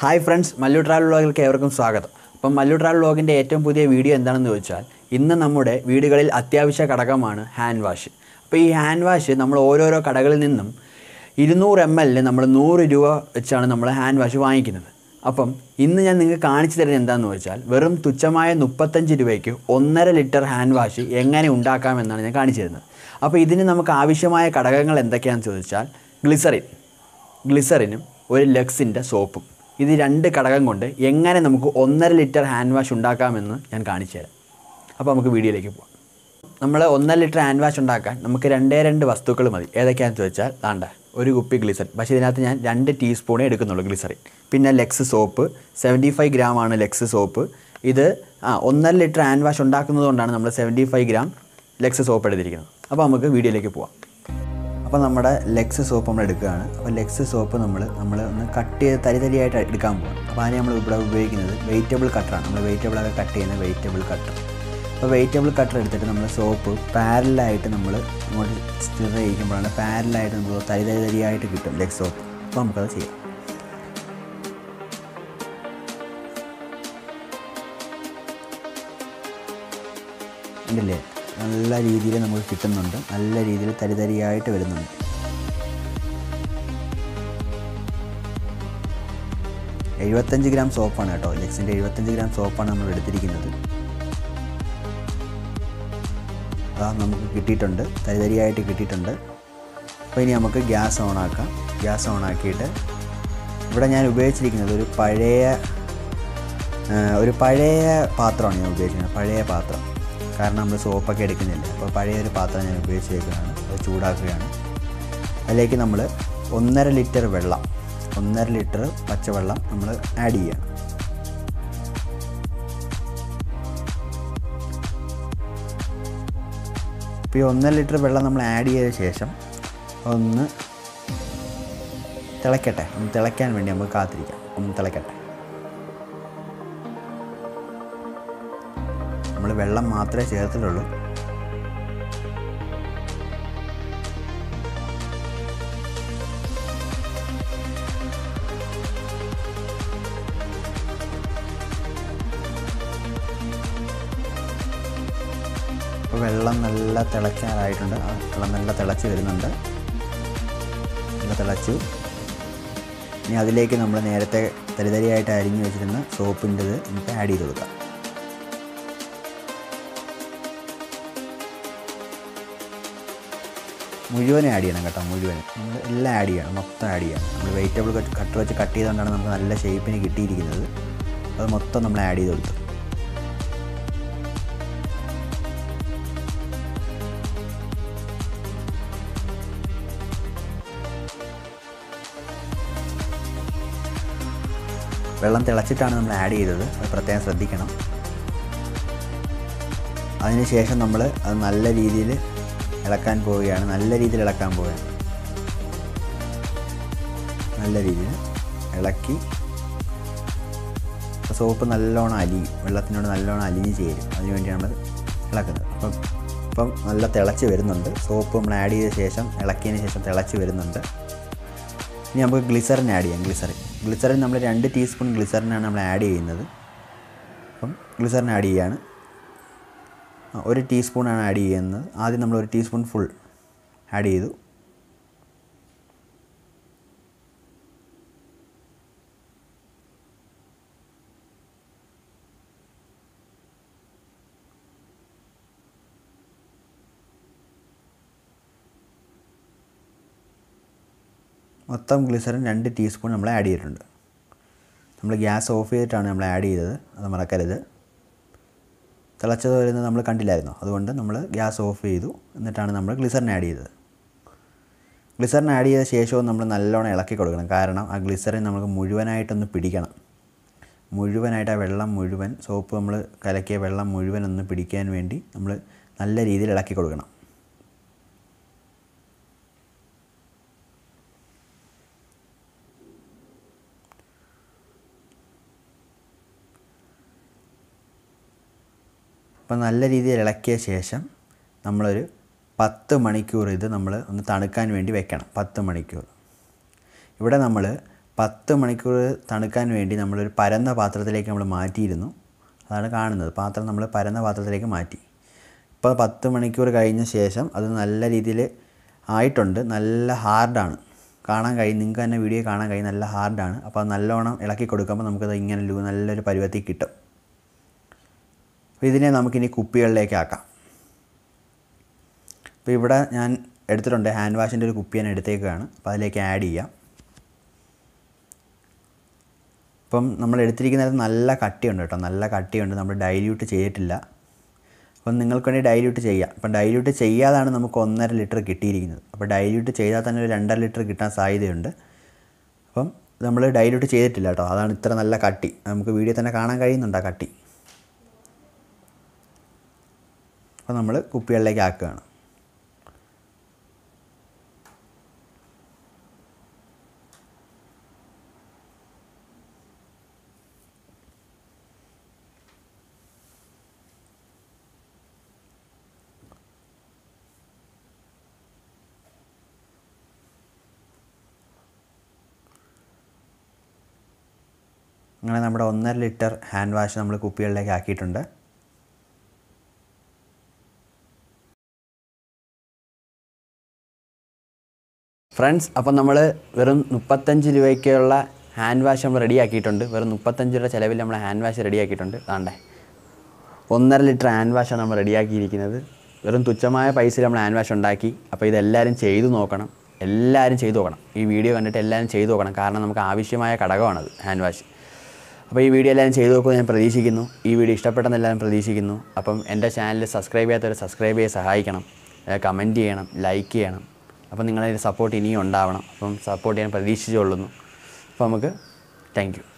hi friends Mallu travel വ്ളോഗിലേക്ക് ഏവർക്കും സ്വാഗതം അപ്പം മല്ലു ട്രാവൽ വ്ളോഗിൻ്റെ ഏറ്റവും പുതിയ വീഡിയോ എന്താണെന്ന് ചോദിച്ചാൽ ഇന്ന് നമ്മുടെ വീടുകളിൽ അത്യാവശ്യ ഘടകമാണ് ഹാൻഡ് വാഷ് അപ്പോൾ ഈ ഹാൻഡ് വാഷ് നമ്മൾ ഓരോരോ കടകളിൽ നിന്നും ഇരുന്നൂറ് എം എല്ലിന് നമ്മൾ നൂറ് രൂപ വെച്ചാണ് നമ്മൾ ഹാൻഡ് വാഷ് വാങ്ങിക്കുന്നത് അപ്പം ഇന്ന് ഞാൻ നിങ്ങൾക്ക് കാണിച്ചു തരുന്നത് എന്താണെന്ന് വെച്ചാൽ വെറും തുച്ഛമായ മുപ്പത്തഞ്ച് രൂപയ്ക്ക് ഒന്നര ലിറ്റർ ഹാൻഡ് വാഷ് എങ്ങനെ ഉണ്ടാക്കാമെന്നാണ് ഞാൻ കാണിച്ചു തരുന്നത് അപ്പോൾ ഇതിന് നമുക്ക് ആവശ്യമായ ഘടകങ്ങൾ എന്തൊക്കെയാണെന്ന് ചോദിച്ചാൽ ഗ്ലിസറിൻ ഗ്ലിസറിനും ഒരു ലക്സിൻ്റെ സോപ്പും ഇത് രണ്ട് ഘടകം കൊണ്ട് എങ്ങനെ നമുക്ക് ഒന്നര ലിറ്റർ ഹാൻഡ് വാഷ് ഉണ്ടാക്കാമെന്ന് ഞാൻ കാണിച്ചു തരാം അപ്പോൾ നമുക്ക് വീഡിയോയിലേക്ക് പോകാം നമ്മൾ ഒന്നര ലിറ്റർ ഹാൻഡ് വാഷ് ഉണ്ടാക്കാൻ നമുക്ക് രണ്ടേ രണ്ട് വസ്തുക്കൾ മതി ഏതൊക്കെയാണെന്ന് ചോദിച്ചാൽ താണ്ട ഒരു കുപ്പി ഗ്ലിസറിൻ പക്ഷേ ഇതിനകത്ത് ഞാൻ രണ്ട് ടീസ്പൂണേ എടുക്കുന്നുള്ളൂ ഗ്ലിസറിൻ പിന്നെ Lux soap seventy five gram ആണ് ലെക്സ് സോപ്പ് ഇത് ആ ഒന്നര ലിറ്റർ ഹാൻഡ് വാഷ് ഉണ്ടാക്കുന്നത് കൊണ്ടാണ് നമ്മൾ seventy five gram Lux soap എടുത്തിരിക്കുന്നത് അപ്പോൾ നമുക്ക് വീഡിയോയിലേക്ക് പോവാം അപ്പോൾ നമ്മുടെ ലെക്സ് സോപ്പ് നമ്മൾ എടുക്കുകയാണ് അപ്പോൾ ലെക്സ് സോപ്പ് നമ്മൾ നമ്മൾ ഒന്ന് കട്ട് ചെയ്ത് തരി തരിയായിട്ട് എടുക്കാൻ പോകും അപ്പോൾ അതിന് നമ്മൾ ഇവിടെ ഉപയോഗിക്കുന്നത് വെജിറ്റബിൾ കട്ടറാണ് നമ്മൾ വെജിറ്റബിളൊക്കെ കട്ട് ചെയ്യുന്ന വെജിറ്റബിൾ കട്ടർ അപ്പോൾ വെജിറ്റബിൾ കട്ടർ എടുത്തിട്ട് നമ്മൾ സോപ്പ് പാരലായിട്ട് നമ്മൾ അങ്ങോട്ട് സ്റ്റിർ ചെയ്യിക്കുമ്പോഴാണ് പാരലായിട്ട് നമ്മൾ തരി തരി തരിയായിട്ട് കിട്ടും ലെഗ് സോപ്പ് അപ്പോൾ നമുക്കത് ചെയ്യാം ഉണ്ടല്ലേ നല്ല രീതിയിൽ നമുക്ക് കിട്ടുന്നുണ്ട് നല്ല രീതിയിൽ തരിതരിയായിട്ട് വരുന്നുണ്ട് എഴുപത്തഞ്ച് ഗ്രാം സോപ്പാണ് കേട്ടോ ലെക്സിൻ്റെ എഴുപത്തഞ്ച് ഗ്രാം സോപ്പാണ് നമ്മൾ എടുത്തിരിക്കുന്നത് അതാ നമുക്ക് കിട്ടിയിട്ടുണ്ട് തരിതരിയായിട്ട് കിട്ടിയിട്ടുണ്ട് അപ്പോൾ ഇനി നമുക്ക് ഗ്യാസ് ഓണാക്കാം ഗ്യാസ് ഓണാക്കിയിട്ട് ഇവിടെ ഞാൻ ഉപയോഗിച്ചിരിക്കുന്നത് ഒരു പഴയ ആ, ഒരു പഴയ പാത്രമാണ് ഞാൻ ഉപയോഗിക്കുന്നത് പഴയ പാത്രം കാരണം നമ്മൾ സോപ്പൊക്കെ എടുക്കുന്നില്ല അപ്പോൾ പഴയ ഒരു പാത്രം ഞാൻ ഉപയോഗിച്ചേക്കുന്നതാണ് അത് ചൂടാക്കുകയാണ് അതിലേക്ക് നമ്മൾ ഒന്നര ലിറ്റർ വെള്ളം ഒന്നര ലിറ്റർ പച്ചവെള്ളം നമ്മൾ ആഡ് ചെയ്യുക ഇപ്പോൾ ഈ ഒന്നര ലിറ്റർ വെള്ളം നമ്മൾ ആഡ് ചെയ്ത ശേഷം ഒന്ന് തിളയ്ക്കട്ടെ ഒന്ന് തിളയ്ക്കാൻ വേണ്ടി നമുക്ക് കാത്തിരിക്കാം ഒന്ന് തിളയ്ക്കട്ടെ നമ്മൾ വെള്ളം മാത്രമേ ചേർത്തിട്ടുള്ളൂ അപ്പോൾ വെള്ളം നല്ല തിളയ്ക്കാറായിട്ടുണ്ട് ആ വെള്ളം നല്ല തിളച്ച് വരുന്നുണ്ട് നല്ല തിളച്ചു ഇനി അതിലേക്ക് നമ്മൾ നേരത്തെ തരിതരിയായിട്ട് അരിഞ്ഞു വെച്ചിരുന്ന സോപ്പിൻ്റെത് നമുക്ക് ആഡ് ചെയ്ത് കൊടുക്കാം മുഴുവൻ ആഡ് ചെയ്യണം കേട്ടോ മുഴുവൻ നമ്മൾ എല്ലാം ആഡ് ചെയ്യണം മൊത്തം ആഡ് ചെയ്യണം നമ്മൾ വെജിറ്റബിൾ കട്ടർ വെച്ച് കട്ട് ചെയ്തുകൊണ്ടാണ് നമുക്ക് നല്ല ഷേപ്പിന് കിട്ടിയിരിക്കുന്നത് അത് മൊത്തം നമ്മൾ ആഡ് ചെയ്ത് കൊടുത്തു വെള്ളം തിളച്ചിട്ടാണ് നമ്മൾ ആഡ് ചെയ്തത് അത് പ്രത്യേകം ശ്രദ്ധിക്കണം അതിനുശേഷം നമ്മൾ അത് നല്ല രീതിയിൽ ഇളക്കാൻ പോവുകയാണ് നല്ല രീതിയിൽ ഇളക്കാൻ പോവുകയാണ് നല്ല രീതിയിൽ ഇളക്കി അപ്പോൾ സോപ്പ് നല്ലോണം അലിയും വെള്ളത്തിനോട് നല്ലോണം അലിഞ്ഞ് ചേരും അതിനുവേണ്ടിയാണ് നമ്മൾ ഇളക്കുന്നത് അപ്പം ഇപ്പം നല്ല തിളച്ച് വരുന്നുണ്ട് സോപ്പ് നമ്മൾ ആഡ് ചെയ്ത ശേഷം ഇളക്കിയതിന് ശേഷം തിളച്ച് വരുന്നുണ്ട് ഇനി നമുക്ക് ഗ്ലിസറിൻ ആഡ് ചെയ്യാം ഗ്ലിസറിൻ ഗ്ലിസറിൻ നമ്മൾ രണ്ട് ടീസ്പൂൺ ഗ്ലിസറിനാണ് നമ്മൾ ആഡ് ചെയ്യുന്നത് അപ്പം ഗ്ലിസറിൻ ആഡ് ചെയ്യാണ് ആ, ഒരു ടീസ്പൂണാണ് ആഡ് ചെയ്യുന്നത് ആദ്യം നമ്മൾ ഒരു ടീസ്പൂൺ ഫുൾ ആഡ് ചെയ്തു മൊത്തം ഗ്ലിസറിൻ രണ്ട് ടീസ്പൂൺ നമ്മൾ ആഡ് ചെയ്തിട്ടുണ്ട് നമ്മൾ ഗ്യാസ് ഓഫ് ചെയ്തിട്ടാണ് നമ്മൾ ആഡ് ചെയ്തത് അത് മറക്കരുത് തിളച്ചത് വരുന്നത് നമ്മൾ കണ്ടില്ലായിരുന്നോ അതുകൊണ്ട് നമ്മൾ ഗ്യാസ് ഓഫ് ചെയ്തു എന്നിട്ടാണ് നമ്മൾ ഗ്ലിസറിൻ ആഡ് ചെയ്തത് ഗ്ലിസറിൻ ആഡ് ചെയ്ത ശേഷവും നമ്മൾ നല്ലോണം ഇളക്കി കൊടുക്കണം കാരണം ആ ഗ്ലിസറിൻ നമുക്ക് മുഴുവനായിട്ടൊന്ന് പിടിക്കണം മുഴുവനായിട്ട് ആ വെള്ളം മുഴുവൻ സോപ്പ് നമ്മൾ കലക്കിയ വെള്ളം മുഴുവൻ ഒന്ന് പിടിക്കാൻ വേണ്ടി നമ്മൾ നല്ല രീതിയിൽ ഇളക്കി കൊടുക്കണം അപ്പോൾ നല്ല രീതിയിൽ ഇളക്കിയ ശേഷം നമ്മളൊരു പത്ത് മണിക്കൂർ ഇത് നമ്മൾ ഒന്ന് തണുക്കാൻ വേണ്ടി വെക്കണം പത്ത് മണിക്കൂർ ഇവിടെ നമ്മൾ പത്ത് മണിക്കൂർ തണുക്കാൻ വേണ്ടി നമ്മളൊരു പരന്ന പാത്രത്തിലേക്ക് നമ്മൾ മാറ്റിയിരുന്നു അതാണ് കാണുന്നത് പാത്രം നമ്മൾ പരന്ന പാത്രത്തിലേക്ക് മാറ്റി ഇപ്പോൾ പത്ത് മണിക്കൂർ കഴിഞ്ഞ ശേഷം അത് നല്ല രീതിയിൽ ആയിട്ടുണ്ട് നല്ല ഹാർഡാണ് കാണാൻ കഴിയും നിങ്ങൾക്ക് തന്നെ വീഡിയോ കാണാൻ കഴിയും നല്ല ഹാർഡാണ് അപ്പോൾ അത് നല്ലോണം ഇളക്കി കൊടുക്കുമ്പോൾ നമുക്കത് ഇങ്ങനെ ലൂ നല്ലൊരു പരുവത്തിൽ കിട്ടും അപ്പോൾ ഇതിനെ നമുക്കിനി കുപ്പികളിലേക്ക് ആക്കാം അപ്പോൾ ഇവിടെ ഞാൻ എടുത്തിട്ടുണ്ട് ഹാൻഡ് വാഷിൻ്റെ ഒരു കുപ്പി ഞാൻ എടുത്തേക്കാണ് അപ്പോൾ അതിലേക്ക് ആഡ് ചെയ്യാം ഇപ്പം നമ്മൾ എടുത്തിരിക്കുന്നത് നല്ല കട്ടിയുണ്ട് കേട്ടോ നല്ല കട്ടിയുണ്ട് നമ്മൾ ഡൈല്യൂട്ട് ചെയ്തിട്ടില്ല അപ്പം നിങ്ങൾക്ക് വേണ്ടി ഡൈല്യൂട്ട് ചെയ്യാം അപ്പം ഡൈല്യൂട്ട് ചെയ്യാതാണ് നമുക്ക് ഒന്നര ലിറ്റർ കിട്ടിയിരിക്കുന്നത് അപ്പോൾ ഡൈല്യൂട്ട് ചെയ്താൽ തന്നെ ഒരു രണ്ടര ലിറ്റർ കിട്ടാൻ സാധ്യതയുണ്ട് അപ്പം നമ്മൾ ഡൈല്യൂട്ട് ചെയ്തിട്ടില്ല കേട്ടോ അതാണ് ഇത്ര നല്ല കട്ടി നമുക്ക് വീഡിയോ തന്നെ കാണാൻ കഴിയുന്നുണ്ട് ആ കട്ടി അപ്പോൾ നമ്മൾ കുപ്പികളിലേക്ക് ആക്കുകയാണ് അങ്ങനെ നമ്മുടെ ഒന്നര ലിറ്റർ ഹാൻഡ് വാഷ് നമ്മൾ കുപ്പികളിലേക്ക് ആക്കിയിട്ടുണ്ട് ഫ്രണ്ട്സ് അപ്പം നമ്മൾ വെറും മുപ്പത്തഞ്ച് രൂപയ്ക്കുള്ള ഹാൻഡ് വാഷ് നമ്മൾ റെഡിയാക്കിയിട്ടുണ്ട് വെറും മുപ്പത്തഞ്ച് രൂപ ചിലവിൽ നമ്മൾ ഹാൻഡ് വാഷ് റെഡിയാക്കിയിട്ടുണ്ട് താണ്ടേ ഒന്നര ലിറ്റർ ഹാൻഡ് വാഷാണ് നമ്മൾ റെഡിയാക്കിയിരിക്കുന്നത് വെറും തുച്ഛമായ പൈസയിൽ നമ്മൾ ഹാൻഡ് വാഷ് ഉണ്ടാക്കി അപ്പോൾ ഇതെല്ലാവരും ചെയ്തു നോക്കണം എല്ലാവരും ചെയ്തു നോക്കണം ഈ വീഡിയോ കണ്ടിട്ട് എല്ലാവരും ചെയ്തു നോക്കണം കാരണം നമുക്ക് ആവശ്യമായ ഘടകമാണത് ഹാൻഡ് വാഷ് അപ്പോൾ ഈ വീഡിയോ എല്ലാവരും ചെയ്തു നോക്കുമെന്ന് ഞാൻ പ്രതീക്ഷിക്കുന്നു ഈ വീഡിയോ ഇഷ്ടപ്പെട്ടെന്ന് എല്ലാവരും പ്രതീക്ഷിക്കുന്നു അപ്പം എൻ്റെ ചാനൽ സബ്സ്ക്രൈബ് ചെയ്യാത്തവർ സബ്സ്ക്രൈബ് ചെയ്ത് സഹായിക്കണം കമൻറ്റ് ചെയ്യണം ലൈക്ക് ചെയ്യണം അപ്പം നിങ്ങളുടെ സപ്പോർട്ട് ഇനിയും ഉണ്ടാവണം അപ്പം സപ്പോർട്ട് ചെയ്യാൻ പ്രതീക്ഷിച്ചുകൊള്ളുന്നു അപ്പോൾ നമുക്ക് താങ്ക് യു